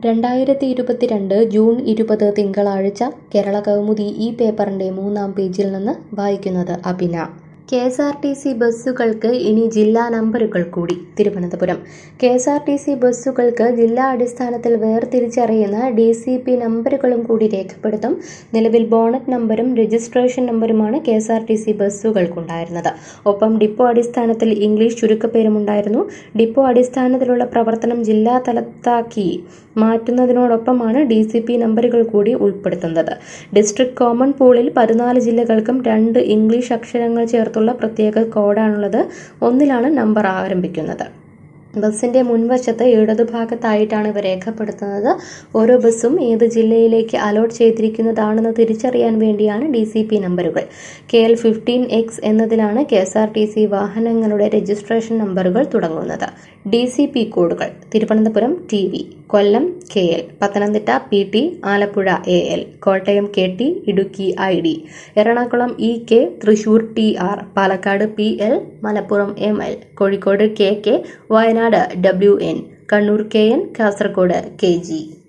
രണ്ടായിരത്തി ഇരുപത്തിരണ്ട് ജൂൺ ഇരുപത് തിങ്കളാഴ്ച കേരള കൗമുദി ഈ പേപ്പറിന്റെ മൂന്നാം പേജിൽ നിന്ന് വായിക്കുന്നത് അഭിന K S R T C ബസ്സുകൾക്ക് ഇനി ജില്ലാ നമ്പറുകൾ കൂടി Thiruvananthapuram K S R T C ബസ്സുകൾക്ക് ജില്ലാ അടിസ്ഥാനത്തിൽ വേർതിരിച്ചറിയുന്ന ഡി സി പി നമ്പറുകളും കൂടി രേഖപ്പെടുത്തും നിലവിൽ ബോണറ്റ് നമ്പരും രജിസ്ട്രേഷൻ നമ്പറുമാണ് K S R T C ബസ്സുകൾക്കുണ്ടായിരുന്നത് ഒപ്പം ഡിപ്പോ അടിസ്ഥാനത്തിൽ ഇംഗ്ലീഷ് ചുരുക്കപ്പേരുമുണ്ടായിരുന്നു ഡിപ്പോ അടിസ്ഥാനത്തിലുള്ള പ്രവർത്തനം ജില്ലാ തലത്താക്കി മാറ്റുന്നതിനോടൊപ്പമാണ് ഡി സി പി നമ്പറുകൾ കൂടി ഉൾപ്പെടുത്തുന്നത് ഡിസ്ട്രിക്ട് കോമൺ പൂളിൽ പതിനാല് ജില്ലകൾക്കും രണ്ട് ഇംഗ്ലീഷ് അക്ഷരങ്ങൾ ചേർത്തുള്ള പ്രത്യേക കോഡാണുള്ളത് ഒന്നിലാണ് നമ്പർ ആരംഭിക്കുന്നത് ബസിന്റെ മുൻവശത്ത് ഇടതുഭാഗത്തായിട്ടാണ് ഇവ രേഖപ്പെടുത്തുന്നത് ഓരോ ബസ്സും ഏത് ജില്ലയിലേക്ക് അലോട്ട് ചെയ്തിരിക്കുന്നതാണെന്ന് തിരിച്ചറിയാൻ വേണ്ടിയാണ് ഡി സി പി നമ്പറുകൾ കെ എൽ ഫിഫ്റ്റീൻ എക്സ് എന്നതിലാണ് K S R T C വാഹനങ്ങളുടെ രജിസ്ട്രേഷൻ നമ്പറുകൾ തുടങ്ങുന്നത് ഡി സി പി കോഡുകൾ Thiruvananthapuram T V Kollam K L Pathanamthitta P T Alappuzha A L Kottayam K T Idukki I D Ernakulam E K Thrissur T R Palakkad P L Malappuram M L Kozhikode K K Wayanad W N Kannur K N Kasaragod K G